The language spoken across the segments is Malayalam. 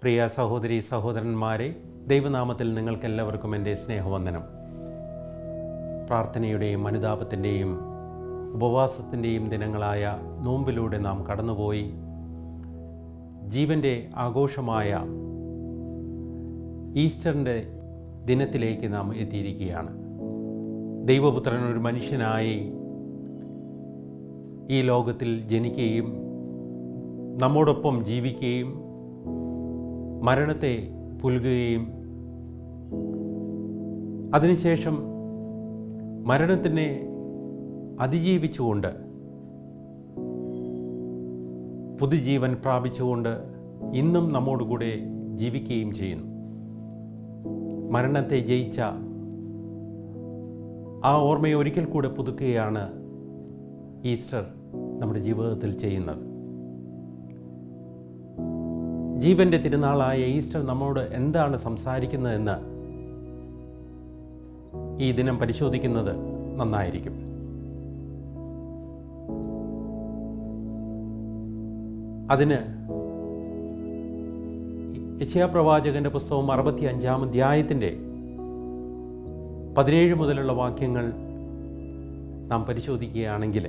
പ്രിയ സഹോദരി സഹോദരന്മാരെ ദൈവനാമത്തിൽ നിങ്ങൾക്കെല്ലാവർക്കും എൻ്റെ സ്നേഹവന്ദനം പ്രാർത്ഥനയുടെയും അനുതാപത്തിൻ്റെയും ഉപവാസത്തിൻ്റെയും ദിനങ്ങളായ നോമ്പിലൂടെ നാം കടന്നുപോയി ജീവൻ്റെ ആഘോഷമായ ഈസ്റ്ററിൻ്റെ ദിനത്തിലേക്ക് നാം എത്തിയിരിക്കുകയാണ് ദൈവപുത്രൻ ഒരു മനുഷ്യനായി ഈ ലോകത്തിൽ ജനിക്കുകയും നമ്മോടൊപ്പം ജീവിക്കുകയും മരണത്തെ പുൽകുകയും അതിനുശേഷം മരണത്തിനെ അതിജീവിച്ചുകൊണ്ട് പുതുജീവൻ പ്രാപിച്ചുകൊണ്ട് ഇന്നും നമ്മോടുകൂടെ ജീവിക്കുകയും ചെയ്യുന്നു മരണത്തെ ജയിച്ച ആ ഓർമ്മയെ ഒരിക്കൽ കൂടെ പുതുക്കുകയാണ് ഈസ്റ്റർ നമ്മുടെ ജീവിതത്തിൽ ചെയ്യുന്നത് ജീവന്റെ തിരുനാളായ ഈസ്റ്റർ നമ്മോട് എന്താണ് സംസാരിക്കുന്നതെന്ന് ഈ ദിനം പരിശോധിക്കുന്നത് നന്നായിരിക്കും അതിന് യശയാപ്രവാചകന്റെ പുസ്തകം അറുപത്തി അഞ്ചാം അധ്യായത്തിൻ്റെ പതിനേഴ് മുതലുള്ള വാക്യങ്ങൾ നാം പരിശോധിക്കുകയാണെങ്കിൽ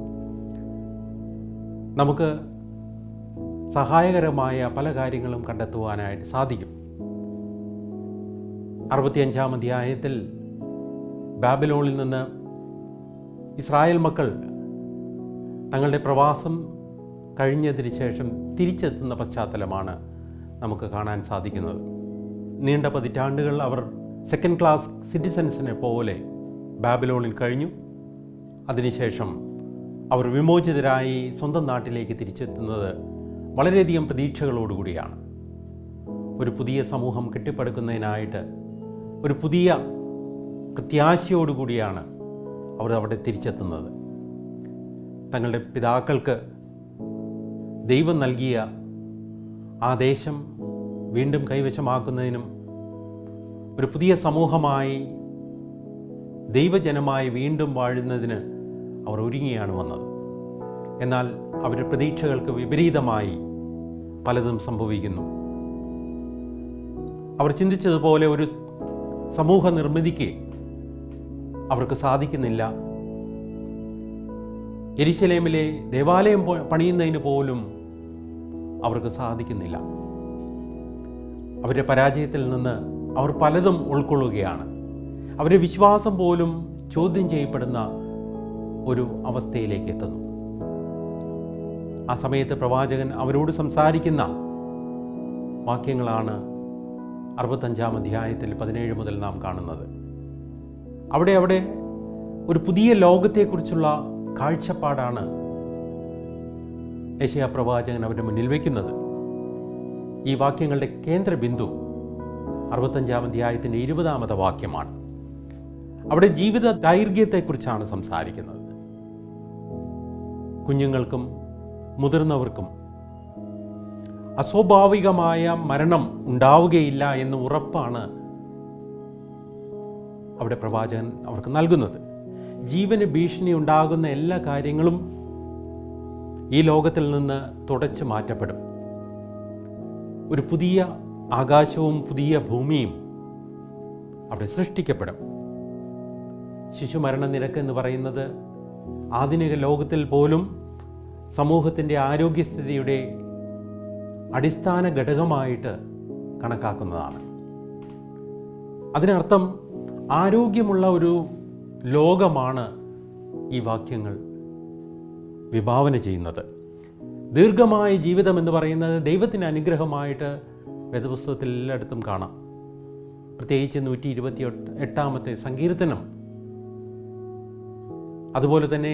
നമുക്ക് സഹായകരമായ പല കാര്യങ്ങളും കണ്ടെത്തുവാനായിട്ട് സാധിക്കും അറുപത്തിയഞ്ചാം അധ്യായത്തിൽ ബാബിലോണിൽ നിന്ന് ഇസ്രായേൽ മക്കൾ തങ്ങളുടെ പ്രവാസം കഴിഞ്ഞതിന് ശേഷം തിരിച്ചെത്തുന്ന പശ്ചാത്തലമാണ് നമുക്ക് കാണാൻ സാധിക്കുന്നത് നീണ്ട പതിറ്റാണ്ടുകൾ അവർ സെക്കൻഡ് ക്ലാസ് സിറ്റിസൻസിനെ പോലെ ബാബിലോണിൽ കഴിഞ്ഞു അതിനുശേഷം അവർ വിമോചിതരായി സ്വന്തം നാട്ടിലേക്ക് തിരിച്ചെത്തുന്നത് വളരെയധികം പ്രതീക്ഷകളോടുകൂടിയാണ് ഒരു പുതിയ സമൂഹം കെട്ടിപ്പടുക്കുന്നതിനായിട്ട് ഒരു പുതിയ പ്രത്യാശയോടുകൂടിയാണ് അവർ അവിടെ തിരിച്ചെത്തുന്നത് തങ്ങളുടെ പിതാക്കൾക്ക് ദൈവം നൽകിയ ആ ദേശം വീണ്ടും കൈവശമാക്കുന്നതിനും ഒരു പുതിയ സമൂഹമായി ദൈവജനമായി വീണ്ടും വാഴുന്നതിന് അവർ ഒരുങ്ങിയാണ് വന്നത് എന്നാൽ അവരുടെ പ്രതീക്ഷകൾക്ക് വിപരീതമായി പലതും സംഭവിക്കുന്നു അവർ ചിന്തിച്ചതുപോലെ ഒരു സമൂഹ നിർമ്മിതിക്ക് അവർക്ക് സാധിക്കുന്നില്ല എരിശലേമിലെ ദേവാലയം പണിയുന്നതിന് പോലും അവർക്ക് സാധിക്കുന്നില്ല അവരുടെ പരാജയത്തിൽ നിന്ന് അവർ പലതും ഉൾക്കൊള്ളുകയാണ് അവരുടെ വിശ്വാസം പോലും ചോദ്യം ചെയ്യപ്പെടുന്ന ഒരു അവസ്ഥയിലേക്ക് എത്തുന്നു ആ സമയത്ത് പ്രവാചകൻ അവരോട് സംസാരിക്കുന്ന വാക്യങ്ങളാണ് അറുപത്തഞ്ചാം അധ്യായത്തിൽ പതിനേഴ് മുതൽ നാം കാണുന്നത് അവിടെ അവിടെ ഒരു പുതിയ ലോകത്തെക്കുറിച്ചുള്ള കാഴ്ചപ്പാടാണ് യശയ പ്രവാചകൻ അവരുടെ മുന്നിൽ വയ്ക്കുന്നത് ഈ വാക്യങ്ങളുടെ കേന്ദ്ര ബിന്ദു അറുപത്തഞ്ചാം അധ്യായത്തിൻ്റെ ഇരുപതാമത്തെ വാക്യമാണ് അവിടെ ജീവിത ദൈർഘ്യത്തെക്കുറിച്ചാണ് സംസാരിക്കുന്നത് കുഞ്ഞുങ്ങൾക്കും മുതിർന്നവർക്കും അസ്വാഭാവികമായ മരണം ഉണ്ടാവുകയില്ല എന്ന് ഉറപ്പാണ് അവിടെ പ്രവാചകൻ അവർക്ക് നൽകുന്നത് ജീവന് ഭീഷണി ഉണ്ടാകുന്ന എല്ലാ കാര്യങ്ങളും ഈ ലോകത്തിൽ നിന്ന് തുടച്ചു മാറ്റപ്പെടും ഒരു പുതിയ ആകാശവും പുതിയ ഭൂമിയും അവിടെ സൃഷ്ടിക്കപ്പെടും ശിശുമരണ നിരക്ക് എന്ന് പറയുന്നത് ആധുനിക ലോകത്തിൽ പോലും സമൂഹത്തിൻ്റെ ആരോഗ്യസ്ഥിതിയുടെ അടിസ്ഥാന ഘടകമായിട്ട് കണക്കാക്കുന്നതാണ് അതിനർത്ഥം ആരോഗ്യമുള്ള ഒരു ലോകമാണ് ഈ വാക്യങ്ങൾ വിഭാവന ചെയ്യുന്നത് ദീർഘമായ ജീവിതം എന്ന് പറയുന്നത് ദൈവത്തിൻ്റെ അനുഗ്രഹമായിട്ട് വേദപുസ്തകത്തിൽ എല്ലായിടത്തും കാണാം പ്രത്യേകിച്ച് നൂറ്റി ഇരുപത്തി എട്ടാമത്തെ സങ്കീർത്തനം അതുപോലെ തന്നെ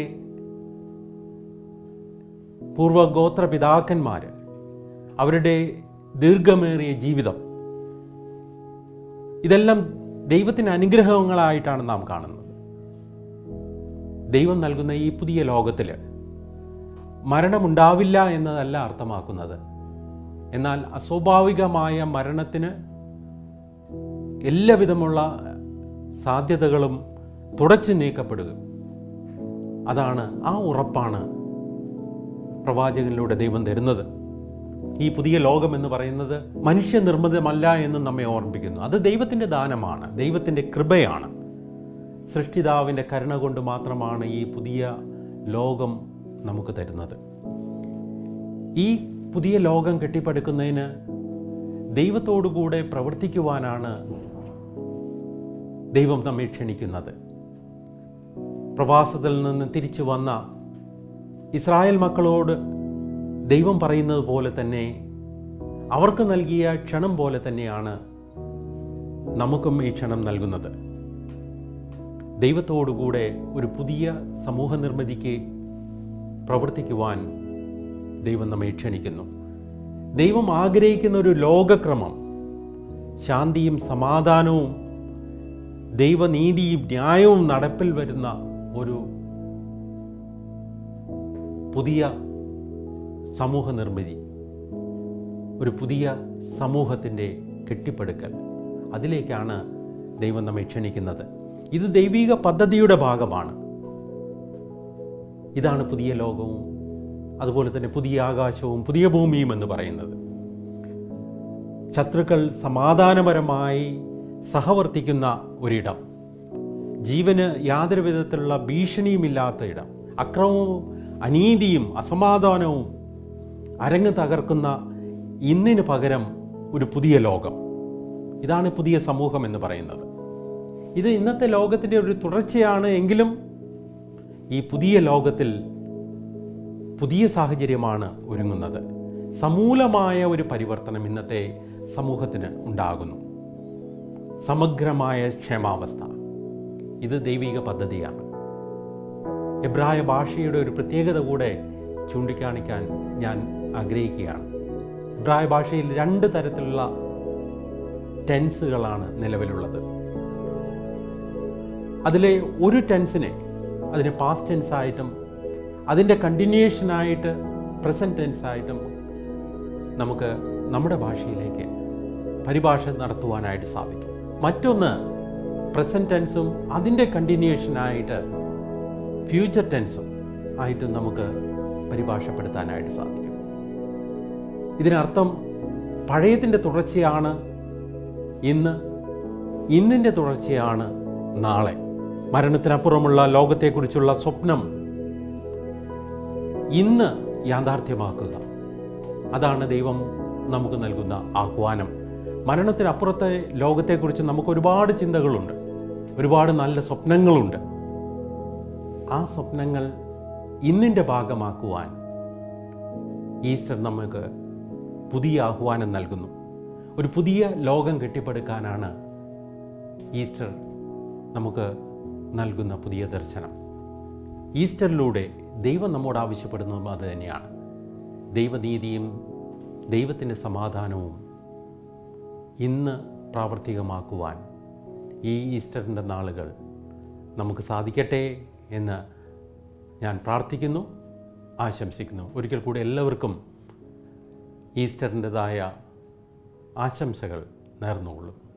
പൂർവഗോത്ര പിതാക്കന്മാർ അവരുടെ ദീർഘമേറിയ ജീവിതം ഇതെല്ലാം ദൈവത്തിൻ്റെ അനുഗ്രഹങ്ങളായിട്ടാണ് നാം കാണുന്നത് ദൈവം നൽകുന്ന ഈ പുതിയ ലോകത്തിൽ മരണമുണ്ടാവില്ല എന്നതല്ല അർത്ഥമാക്കുന്നത് എന്നാൽ അസ്വാഭാവികമായ മരണത്തിന് എല്ലാവിധമുള്ള സാധ്യതകളും തുടച്ചു നീക്കപ്പെടുക അതാണ് ആ ഉറപ്പാണ് പ്രവാചകനിലൂടെ ദൈവം തരുന്നത് ഈ പുതിയ ലോകം എന്ന് പറയുന്നത് മനുഷ്യനിർമ്മിതമല്ല എന്ന് നമ്മെ ഓർമ്മിപ്പിക്കുന്നു അത് ദൈവത്തിൻ്റെ ദാനമാണ് ദൈവത്തിൻ്റെ കൃപയാണ് സൃഷ്ടിതാവിൻ്റെ കരുണ കൊണ്ട് മാത്രമാണ് ഈ പുതിയ ലോകം നമുക്ക് തരുന്നത് ഈ പുതിയ ലോകം കെട്ടിപ്പടുക്കുന്നതിന് ദൈവത്തോടുകൂടെ പ്രവർത്തിക്കുവാനാണ് ദൈവം നമ്മെ ക്ഷണിക്കുന്നത് പ്രവാസത്തിൽ നിന്ന് തിരിച്ചു വന്ന ഇസ്രായേൽ മക്കളോട് ദൈവം പറയുന്നത് പോലെ തന്നെ അവർക്ക് നൽകിയ ക്ഷണം പോലെ തന്നെയാണ് നമുക്കും ഈ ക്ഷണം നൽകുന്നത് ദൈവത്തോടുകൂടെ ഒരു പുതിയ സമൂഹ നിർമ്മിതിക്ക് പ്രവർത്തിക്കുവാൻ ദൈവം നമ്മെ ക്ഷണിക്കുന്നു ദൈവം ആഗ്രഹിക്കുന്ന ഒരു ലോകക്രമം ശാന്തിയും സമാധാനവും ദൈവനീതിയും ന്യായവും നടപ്പിൽ വരുന്ന ഒരു പുതിയ സമൂഹ നിർമ്മിതി ഒരു പുതിയ സമൂഹത്തിൻ്റെ കെട്ടിപ്പടുക്കൽ അതിലേക്കാണ് ദൈവം നമ്മെ ക്ഷണിക്കുന്നത് ഇത് ദൈവിക പദ്ധതിയുടെ ഭാഗമാണ് ഇതാണ് പുതിയ ലോകവും അതുപോലെ തന്നെ പുതിയ ആകാശവും പുതിയ ഭൂമിയും എന്ന് പറയുന്നത് ശത്രുക്കൾ സമാധാനപരമായി സഹവർത്തിക്കുന്ന ഒരിടം ജീവന് യാതൊരു വിധത്തിലുള്ള ഭീഷണിയുമില്ലാത്ത ഇടം അക്രമവും അനീതിയും അസമാധാനവും അരങ്ങ് തകർക്കുന്ന ഇന്നിന് പകരം ഒരു പുതിയ ലോകം ഇതാണ് പുതിയ സമൂഹം എന്ന് പറയുന്നത് ഇത് ഇന്നത്തെ ലോകത്തിൻ്റെ ഒരു തുടർച്ചയാണ് എങ്കിലും ഈ പുതിയ ലോകത്തിൽ പുതിയ സാഹചര്യമാണ് ഒരുങ്ങുന്നത് സമൂലമായ ഒരു പരിവർത്തനം ഇന്നത്തെ സമൂഹത്തിന് ഉണ്ടാകുന്നു സമഗ്രമായ ക്ഷേമാവസ്ഥ ഇത് ദൈവിക പദ്ധതിയാണ് എബ്രായ ഭാഷയുടെ ഒരു പ്രത്യേകത കൂടെ ചൂണ്ടിക്കാണിക്കാൻ ഞാൻ ആഗ്രഹിക്കുകയാണ് എബ്രായ ഭാഷയിൽ രണ്ട് തരത്തിലുള്ള ടെൻസുകളാണ് നിലവിലുള്ളത് അതിലെ ഒരു ടെൻസിനെ അതിനെ പാസ്റ്റ് ടെൻസ് ആയിട്ടും അതിൻ്റെ കണ്ടിന്യൂഷനായിട്ട് പ്രസൻറ്റ് ടെൻസ് ആയിട്ടും നമുക്ക് നമ്മുടെ ഭാഷയിലേക്ക് പരിഭാഷ നടത്തുവാനായിട്ട് സാധിക്കും മറ്റൊന്ന് പ്രസൻറ്റ് ടെൻസും അതിൻ്റെ കണ്ടിന്യൂഷനായിട്ട് ഫ്യൂച്ചർ ടെൻസും ആയിട്ട് നമുക്ക് പരിഭാഷപ്പെടുത്താനായിട്ട് സാധിക്കും ഇതിനർത്ഥം പഴയതിൻ്റെ തുടർച്ചയാണ് ഇന്ന് ഇന്നിൻ്റെ തുടർച്ചയാണ് നാളെ മരണത്തിനപ്പുറമുള്ള ലോകത്തെക്കുറിച്ചുള്ള സ്വപ്നം ഇന്ന് യാഥാർത്ഥ്യമാക്കുക അതാണ് ദൈവം നമുക്ക് നൽകുന്ന ആഹ്വാനം മരണത്തിനപ്പുറത്തെ ലോകത്തെക്കുറിച്ച് നമുക്ക് ഒരുപാട് ചിന്തകളുണ്ട് ഒരുപാട് നല്ല സ്വപ്നങ്ങളുണ്ട് ആ സ്വപ്നങ്ങൾ ഇന്നിൻ്റെ ഭാഗമാക്കുവാൻ ഈസ്റ്റർ നമുക്ക് പുതിയ ആഹ്വാനം നൽകുന്നു ഒരു പുതിയ ലോകം കെട്ടിപ്പടുക്കാനാണ് ഈസ്റ്റർ നമുക്ക് നൽകുന്ന പുതിയ ദർശനം ഈസ്റ്ററിലൂടെ ദൈവം നമ്മോട് ആവശ്യപ്പെടുന്നതും അത് തന്നെയാണ് ദൈവനീതിയും ദൈവത്തിൻ്റെ സമാധാനവും ഇന്ന് പ്രാവർത്തികമാക്കുവാൻ ഈ ഈസ്റ്ററിൻ്റെ നാളുകൾ നമുക്ക് സാധിക്കട്ടെ എന്ന് ഞാൻ പ്രാർത്ഥിക്കുന്നു ആശംസിക്കുന്നു ഒരിക്കൽ കൂടി എല്ലാവർക്കും ഈസ്റ്ററിൻ്റെതായ ആശംസകൾ നേർന്നുകൊള്ളും